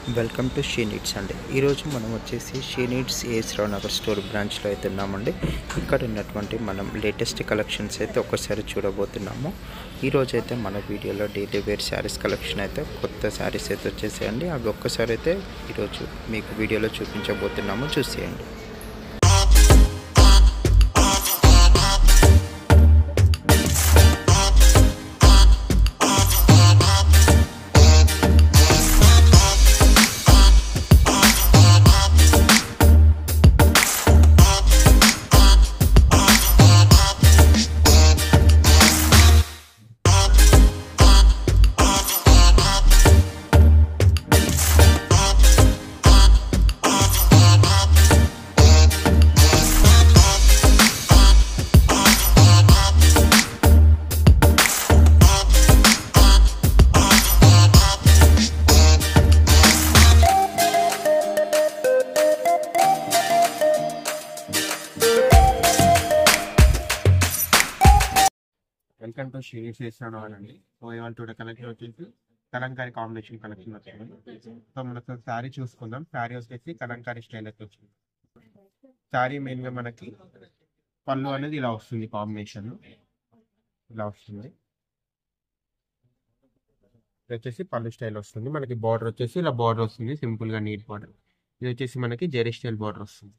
welcome to she needs అండి ఈరోజు మనం వచ్చేసి She Needs AS Rao Nagar store బ్రాంచ్లో అయితే ఉన్నామండి ఇక్కడ ఉన్నటువంటి మనం లేటెస్ట్ కలెక్షన్స్ అయితే ఒక్కసారి చూడబోతున్నాము ఈరోజు అయితే మన వీడియోలో డైలీ వేర్ శారీస్ కలెక్షన్ అయితే కొత్త శారీస్ అయితే వచ్చేసాయండి అవి ఒక్కసారి అయితే ఈరోజు మీకు వీడియోలో చూపించబోతున్నాము చూసేయండి వెల్కమ్ టు శ్రీ చేస్తాను అండి సో ఇవాళ టుడే కలెక్షన్ వచ్చేసి కలంకారీ కాంబినేషన్ కలెక్షన్ వచ్చింది సో మనకు శారీ చూసుకుందాం శారీ వచ్చేసి కలంకారీ స్టైల్ అయితే వచ్చింది శారీ మెయిన్ గా మనకి పళ్ళు అనేది ఇలా వస్తుంది కాంబినేషన్ ఇలా వస్తుంది ఇది వచ్చేసి పళ్ళు స్టైల్ వస్తుంది మనకి బార్డర్ వచ్చేసి ఇలా బార్డర్ వస్తుంది సింపుల్ గా నీట్ బార్డర్ ఇది వచ్చేసి మనకి జెరీ స్టైల్ బార్డర్ వస్తుంది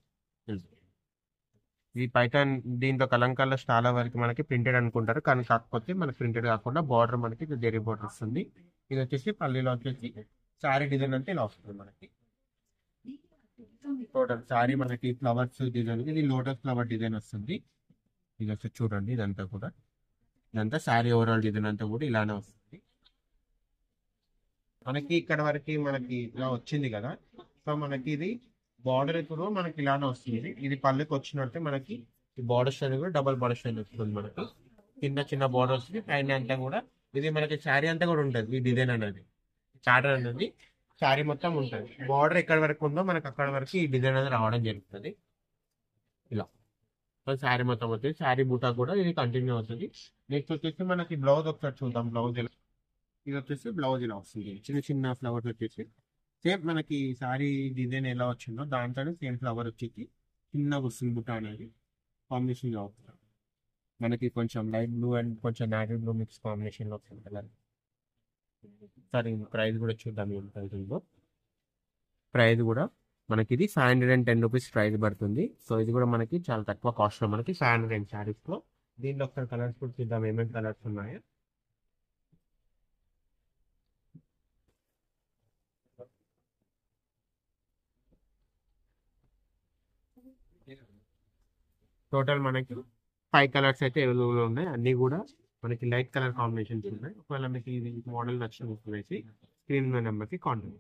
ఈ పైథాన్ దీంట్లో కలంకాల చాలా వరకు మనకి ప్రింటెడ్ అనుకుంటారు కానీ కాకపోతే మనకి ప్రింటెడ్ కాకుండా బార్డర్ మనకి జెరీ బార్డర్ వస్తుంది ఇది వచ్చేసి పల్లీలో వచ్చేసి శారీ డిజైన్ అంటే ఇలా వస్తుంది మనకి టోటల్ శారీ మనకి ఫ్లవర్స్ డిజైన్ ఇది లోటస్ ఫ్లవర్ డిజైన్ వస్తుంది ఇది వచ్చి చూడండి ఇదంతా కూడా ఇదంతా శారీ ఓవరాల్ డిజైన్ అంతా కూడా ఇలానే వస్తుంది మనకి ఇక్కడ వరకు మనకి ఇలా వచ్చింది కదా సో మనకి ఇది బార్డర్ ఇప్పుడు మనకి ఇలానే వస్తుంది ఇది పళ్ళుకి వచ్చినట్టే మనకి ఈ బార్డర్ స్టైల్ కూడా డబల్ బార్డర్ స్టైల్ వస్తుంది మనకి కింద చిన్న బార్డర్ వస్తుంది పైన అంతా కూడా ఇది మనకి శారీ అంతా కూడా ఉంటుంది ఈ డిజైన్ అనేది చార్టర్ అనేది శారీ మొత్తం ఉంటుంది బార్డర్ ఎక్కడ వరకు ఉందో మనకి అక్కడ వరకు ఈ డిజైన్ అనేది రావడం జరుగుతుంది ఇలా శారీ మొత్తం వస్తుంది శారీ బూటా కూడా ఇది కంటిన్యూ అవుతుంది నెక్స్ట్ వచ్చేసి మనకి బ్లౌజ్ ఒకసారి చూద్దాం బ్లౌజ్ ఇలా ఇది వచ్చేసి బ్లౌజ్ ఇలా వస్తుంది చిన్న చిన్న ఫ్లవర్స్ వచ్చేసి సేమ్ మనకి సారీ డిజైన్ ఎలా వచ్చిందో దాంతో సేమ్ ఫ్లవర్ వచ్చేసి చిన్నగా వస్తుంది బుట్ట అనేది కాంబినేషన్ అవుతుంది మనకి కొంచెం లైట్ బ్లూ అండ్ కొంచెం నావీ బ్లూ మిక్స్ కాంబినేషన్ లో వస్తుంది కలర్ సరే ప్రైస్ కూడా చూద్దాం ఏం ప్రైస్ ఉందో ప్రైస్ కూడా మనకి ఇది five hundred and ten rupees price పడుతుంది సో ఇది కూడా మనకి చాలా తక్కువ కాస్ట్ లో మనకి ఫైవ్ హండ్రెడ్ అండ్ శారీస్ లో దీంట్లో ఒకసారి కలర్స్ కూడా చూద్దాం ఏమేమి కలర్స్ ఉన్నాయో టోటల్ మనకి ఫైవ్ కలర్స్ అయితే అవైలబుల్ ఉన్నాయి అన్ని కూడా మనకి లైట్ కలర్ కాంబినేషన్స్ ఉన్నాయి ఒకవేళ మీకు ఇది మోడల్ నచ్చిన వేసి స్క్రీన్ నెంబర్కి కాంటాక్ట్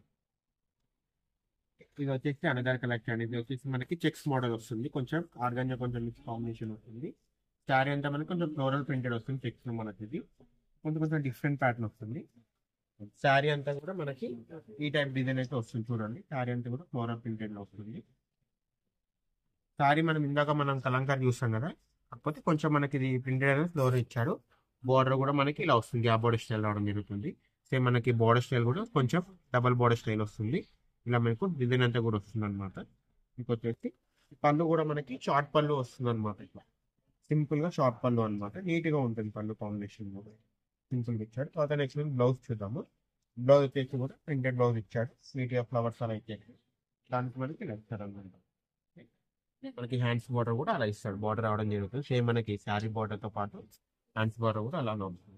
ఇది వచ్చేసి అనదర్ కలెక్షన్ ఇది వచ్చేసి మనకి చెక్స్ మోడల్ వస్తుంది కొంచెం ఆర్గాన్జా కొంచెం మిక్స్ కాంబినేషన్ వస్తుంది శారీ అంతా మనకి కొంచెం ఫ్లోరల్ ప్రింటెడ్ వస్తుంది చెక్స్ మనకి ఇది కొంచెం కొంచెం డిఫరెంట్ ప్యాటర్న్ వస్తుంది శారీ అంతా కూడా మనకి ఈ టైప్ డిజైన్ అయితే వస్తుంది చూడండి శారీ అంతా కూడా ఫ్లోరల్ ప్రింటెడ్ లో వస్తుంది శారీ మనం ఇందాక మనం కలంకారీ చూస్తాం కదా కాకపోతే కొంచెం మనకి ఇది ప్రింటెడ్ అనేది ఫ్లోర్ ఇచ్చాడు బార్డర్ కూడా మనకి ఇలా వస్తుంది గ్యాప్ బార్డర్ స్టైల్ రావడం జరుగుతుంది సేమ్ మనకి బార్డర్ స్టైల్ కూడా కొంచెం డబల్ బార్డర్ స్టైల్ వస్తుంది ఇలా మనకు డిజైన్ అంతా కూడా వస్తుంది అనమాట ఇంకొచ్చేసి పళ్ళు కూడా మనకి షార్ట్ పళ్ళు వస్తుంది అనమాట ఇట్లా సింపుల్ గా షార్ట్ పళ్ళు అనమాట నీట్ గా ఉంటుంది పళ్ళు కాంబినేషన్ సింపుల్ గా ఇచ్చాడు తర్వాత నెక్స్ట్ బ్లౌజ్ చూద్దాము బ్లౌజ్ వచ్చేసి కూడా ప్రింటెడ్ బ్లౌజ్ ఇచ్చాడు నీట్ గా ఫ్లవర్స్ అలా ఇచ్చాడు దానికి మనకి ఇలా ఇచ్చాడు అనమాట మనకి హ్యాండ్స్ బార్డర్ కూడా అలా ఇస్తాడు బార్డర్ రావడం జరుగుతుంది సేమ్ మనకి శారీ బార్డర్ తో పాటు హ్యాండ్స్ బార్డర్ కూడా అలానే ఉంటుంది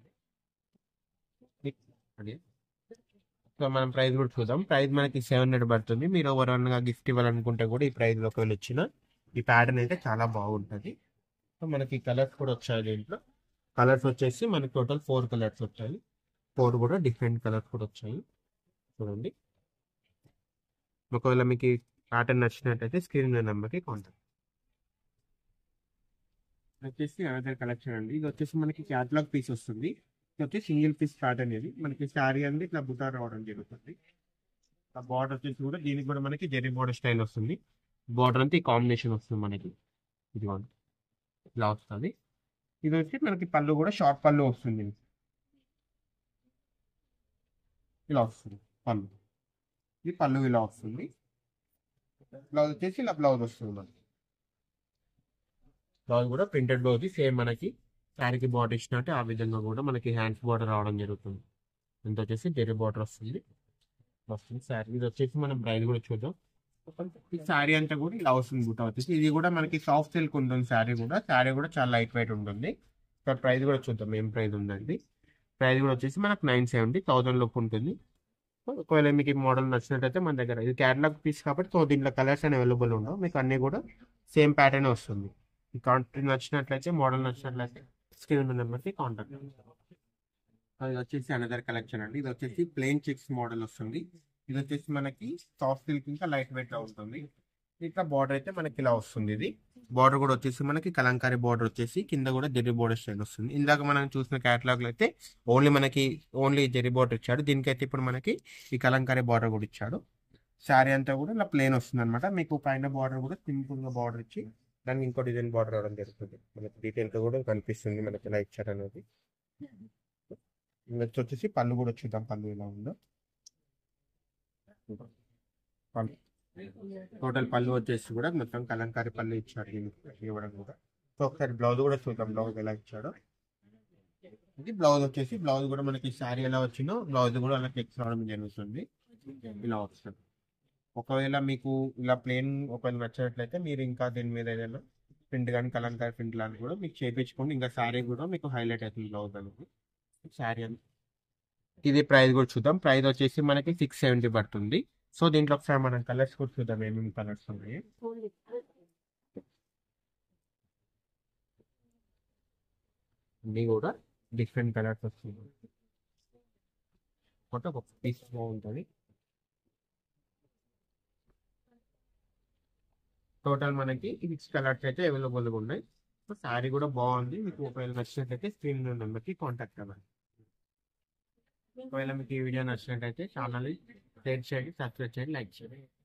అదే సో మనం ప్రైస్ కూడా చూద్దాం ప్రైస్ మనకి సెవెన్ హండ్రెడ్ పడుతుంది మీరు ఎవరన్నా గిఫ్ట్ ఇవ్వాలనుకుంటే కూడా ఈ ప్రైస్ లో ఒకవేళ ఇచ్చిన ఈ ప్యాటర్న్ అయితే చాలా బాగుంటుంది సో మనకి కలర్స్ కూడా వచ్చాయి దీంట్లో కలర్స్ వచ్చేసి మనకి టోటల్ ఫోర్ కలర్స్ వచ్చాయి ఫోర్ కూడా డిఫరెంట్ కలర్స్ కూడా వచ్చాయి చూడండి ఒకవేళ మీకు ప్యాటర్న్ నచ్చినట్టయితే స్క్రీన్ నెంబర్కి కాంటాక్ట్ వచ్చేసి అదర్ కలెక్షన్ అండి ఇది వచ్చేసి మనకి క్యాటలాగ్ పీస్ వస్తుంది ఇది వచ్చి సింగిల్ పీస్ ప్యాటర్న్ ఇది మనకి శారీ అనేది ఇట్లా బుటా రావడం జరుగుతుంది ఆ బార్డర్ వచ్చేసి కూడా దీనికి కూడా మనకి జెరీ బార్డర్ స్టైల్ వస్తుంది బార్డర్ అంతా ఈ కాంబినేషన్ వస్తుంది మనకి ఇది ఇలా వస్తుంది ఇది వచ్చి మనకి పళ్ళు కూడా షార్ట్ పళ్ళు వస్తుంది ఇలా వస్తుంది పళ్ళు ఇది పళ్ళు ఇలా వస్తుంది బ్లౌజ్ వచ్చేసి ఇలా బ్లౌజ్ వస్తుంది మనకి బ్లౌజ్ కూడా ప్రింటెడ్ బ్లౌజ్ సేమ్ మనకి శారీకి బార్డర్ ఇచ్చినట్టు ఆ విధంగా కూడా మనకి హ్యాండ్స్ బార్డర్ రావడం జరుగుతుంది ఇంత వచ్చేసి డెరీ బార్డర్ వస్తుంది వస్తుంది శారీ ఇది వచ్చేసి మనం ప్రైస్ కూడా చూద్దాం ఈ శారీ అంతా కూడా ఇలా వస్తుంది బుట్ట వచ్చేసి ఇది కూడా మనకి సాఫ్ట్ సిల్క్ ఉంటుంది శారీ కూడా శారీ కూడా చాలా లైట్ వెయిట్ ఉంటుంది ఇక్కడ ప్రైస్ కూడా చూద్దాం ఏం ప్రైస్ ఉందండి ప్రైస్ కూడా వచ్చేసి మనకు నైన్ సెవెంటీ థౌసండ్ లోపు ఉంటుంది ఒకవేళ మీకు ఈ మోడల్ నచ్చినట్టయితే మన దగ్గర ఇది క్యాటలాగ్ పీస్ కాబట్టి సో దీంట్లో కలర్స్ అని అవైలబుల్ ఉండవు మీకు అన్ని కూడా సేమ్ ప్యాటర్న్ వస్తుంది ఈ కాంటాక్ట్ నచ్చినట్లయితే మోడల్ నచ్చినట్లయితే స్క్రీన్ నెంబర్కి కాంటాక్ట్ అది వచ్చేసి అనదర్ కలెక్షన్ అండి ఇది వచ్చేసి ప్లెయిన్ చెక్స్ మోడల్ వస్తుంది ఇది వచ్చేసి మనకి సాఫ్ట్ సిల్క్ ఇంకా లైట్ వెయిట్ గా ఉంటుంది ఇట్లా బార్డర్ అయితే మనకి ఇలా వస్తుంది ఇది బార్డర్ కూడా వచ్చేసి మనకి కలంకారీ బార్డర్ వచ్చేసి కింద కూడా జెరీ బార్డర్ స్టైల్ వస్తుంది ఇందాక మనం చూసిన కేటలాగ్ లో అయితే ఓన్లీ మనకి ఓన్లీ జెరీ బార్డర్ ఇచ్చాడు దీనికైతే ఇప్పుడు మనకి ఈ కలంకారీ బార్డర్ కూడా ఇచ్చాడు శారీ అంతా కూడా ఇలా ప్లేన్ వస్తుంది అనమాట మీకు పైన బార్డర్ కూడా సింపుల్ గా బార్డర్ ఇచ్చి దానికి ఇంకో డిజైన్ బార్డర్ రావడం జరుగుతుంది మనకి డీటెయిల్ గా కూడా కనిపిస్తుంది మనకి ఇలా ఇచ్చారు అనేది నెక్స్ట్ వచ్చేసి పళ్ళు కూడా చూద్దాం పళ్ళు ఎలా ఉందో పళ్ళు టోటల్ పళ్ళు వచ్చేసి కూడా మొత్తం కలంకారీ పళ్ళు ఇచ్చాడు దీనికి ఇవ్వడం కూడా సో ఒకసారి బ్లౌజ్ కూడా చూద్దాం బ్లౌజ్ ఎలా ఇచ్చాడో ఇది బ్లౌజ్ వచ్చేసి బ్లౌజ్ కూడా మనకి శారీ ఎలా వచ్చిందో బ్లౌజ్ కూడా అలా చెక్స్ రావడం జరుగుతుంది ఇలా వస్తుంది ఒకవేళ మీకు ఇలా ప్లేన్ ఒకవేళ నచ్చినట్లయితే మీరు ఇంకా దీని మీద ఏదైనా ప్రింట్ కానీ కలంకారీ ప్రింట్ లాంటి కూడా మీకు చేపించుకోండి ఇంకా శారీ కూడా మీకు హైలైట్ అవుతుంది బ్లౌజ్ అనేది శారీ అని ఇది ప్రైస్ కూడా చూద్దాం ప్రైస్ వచ్చేసి మనకి సిక్స్ సెవెంటీ పడుతుంది సో దీంట్లో ఒకసారి మనం కలర్స్ కూడా చూద్దాం ఏమేమి కలర్స్ ఉన్నాయి అన్ని కూడా డిఫరెంట్ కలర్స్ వస్తుంది ఒకటి ఒక పీస్ బాగుంటుంది టోటల్ మనకి సిక్స్ కలర్స్ అయితే అవైలబుల్గా ఉన్నాయి సో శారీ కూడా బాగుంది మీకు ఒకవేళ నచ్చినట్లయితే స్క్రీన్ నెంబర్కి కాంటాక్ట్ అవ్వండి ఒకవేళ మీకు ఈ వీడియో నచ్చినట్టయితే ఛానల్ షేర్ చేయండి సబ్స్క్రైబ్ చేయండి లైక్ చేయండి